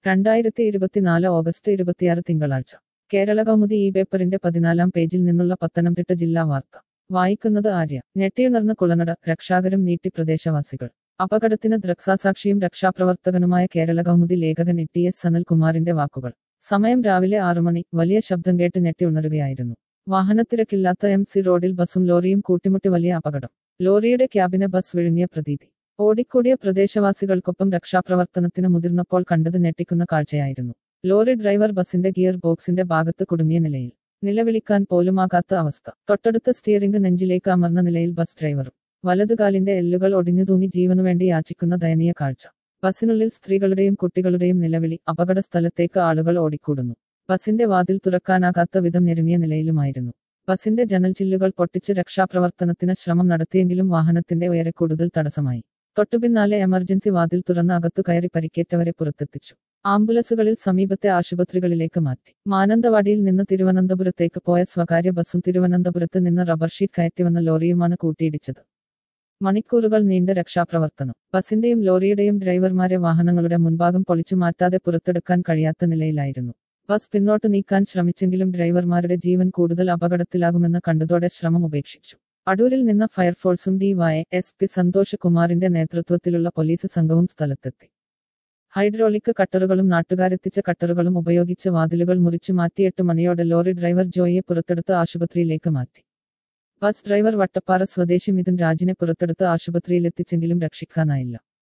രണ്ടായിരത്തി ഇരുപത്തിനാല് ഓഗസ്റ്റ് ഇരുപത്തിയാറ് തിങ്കളാഴ്ച കേരള കൗമുദി ഈ പേപ്പറിന്റെ പതിനാലാം പേജിൽ നിന്നുള്ള പത്തനംതിട്ട ജില്ലാ വാർത്ത വായിക്കുന്നത് ആര്യ ഞെട്ടിയുണർന്ന കുളനട രക്ഷാകരം നീട്ടി പ്രദേശവാസികൾ അപകടത്തിന് ദൃക്സാസാക്ഷിയും രക്ഷാപ്രവർത്തകനുമായ കേരള കൗമുദി ലേഖകൻ ഇ ടി എസ് സനൽകുമാറിന്റെ വാക്കുകൾ സമയം രാവിലെ ആറുമണി വലിയ ശബ്ദം കേട്ട് ഞെട്ടി ഉണരുകയായിരുന്നു വാഹനത്തിരക്കില്ലാത്ത എം സി റോഡിൽ ബസും ലോറിയും കൂട്ടിമുട്ടി വലിയ അപകടം ലോറിയുടെ ക്യാബിനെ ബസ് വിഴുങ്ങിയ പ്രതീതി ഓടിക്കൂടിയ പ്രദേശവാസികൾക്കൊപ്പം രക്ഷാപ്രവർത്തനത്തിന് മുതിർന്നപ്പോൾ കണ്ടത് ഞെട്ടിക്കുന്ന കാഴ്ചയായിരുന്നു ലോറി ഡ്രൈവർ ബസിന്റെ ഗിയർ ബോക്സിന്റെ ഭാഗത്ത് കുടുങ്ങിയ നിലയിൽ നിലവിളിക്കാൻ പോലുമാകാത്ത അവസ്ഥ തൊട്ടടുത്ത സ്റ്റിയറിംഗ് നെഞ്ചിലേക്ക് അമർന്ന നിലയിൽ ബസ് ഡ്രൈവറും വലതുകാലിന്റെ എല്ലുകൾ ഒടിഞ്ഞു തൂങ്ങി ജീവനുവേണ്ടി യാചിക്കുന്ന ദയനീയ കാഴ്ച ബസിനുള്ളിൽ സ്ത്രീകളുടെയും കുട്ടികളുടെയും നിലവിളി അപകട സ്ഥലത്തേക്ക് ആളുകൾ ഓടിക്കൂടുന്നു ബസിന്റെ വാതിൽ തുറക്കാനാകാത്ത വിധം ഞെരുങ്ങിയ നിലയിലുമായിരുന്നു ബസിന്റെ ജനൽ ചില്ലുകൾ പൊട്ടിച്ച് രക്ഷാപ്രവർത്തനത്തിന് ശ്രമം നടത്തിയെങ്കിലും വാഹനത്തിന്റെ ഉയരെ കൂടുതൽ തടസ്സമായി തൊട്ടുപിന്നാലെ എമർജൻസി വാതിൽ തുറന്ന് അകത്തു കയറി പരിക്കേറ്റവരെ പുറത്തെത്തിച്ചു ആംബുലൻസുകളിൽ സമീപത്തെ ആശുപത്രികളിലേക്ക് മാറ്റി മാനന്തവാടിയിൽ നിന്ന് തിരുവനന്തപുരത്തേക്ക് പോയ സ്വകാര്യ ബസും തിരുവനന്തപുരത്ത് നിന്ന് റബ്ബർ ഷീറ്റ് കയറ്റിവന്ന ലോറിയുമാണ് കൂട്ടിയിടിച്ചത് മണിക്കൂറുകൾ നീണ്ട രക്ഷാപ്രവർത്തനം ബസിന്റെയും ലോറിയുടെയും ഡ്രൈവർമാരെ വാഹനങ്ങളുടെ മുൻഭാഗം പൊളിച്ചു മാറ്റാതെ പുറത്തെടുക്കാൻ കഴിയാത്ത നിലയിലായിരുന്നു ബസ് പിന്നോട്ട് നീക്കാൻ ശ്രമിച്ചെങ്കിലും ഡ്രൈവർമാരുടെ ജീവൻ കൂടുതൽ അപകടത്തിലാകുമെന്ന് കണ്ടതോടെ ശ്രമം ഉപേക്ഷിച്ചു അടൂരിൽ നിന്ന് ഫയർഫോഴ്സും ഡിവൈ എസ് പി സന്തോഷ് കുമാറിന്റെ നേതൃത്വത്തിലുള്ള പോലീസ് സംഘവും സ്ഥലത്തെത്തി ഹൈഡ്രോളിക് കട്ടറുകളും നാട്ടുകാരെത്തിച്ച കട്ടറുകളും ഉപയോഗിച്ച് വാതിലുകൾ മുറിച്ചു മാറ്റി എട്ട് മണിയോടെ ലോറി ഡ്രൈവർ ജോയിയെ പുറത്തെടുത്ത് ആശുപത്രിയിലേക്ക് മാറ്റി ബസ് ഡ്രൈവർ വട്ടപ്പാറ സ്വദേശി മിഥുൻ രാജിനെ പുറത്തെടുത്ത് ആശുപത്രിയിലെത്തിച്ചെങ്കിലും രക്ഷിക്കാനായില്ല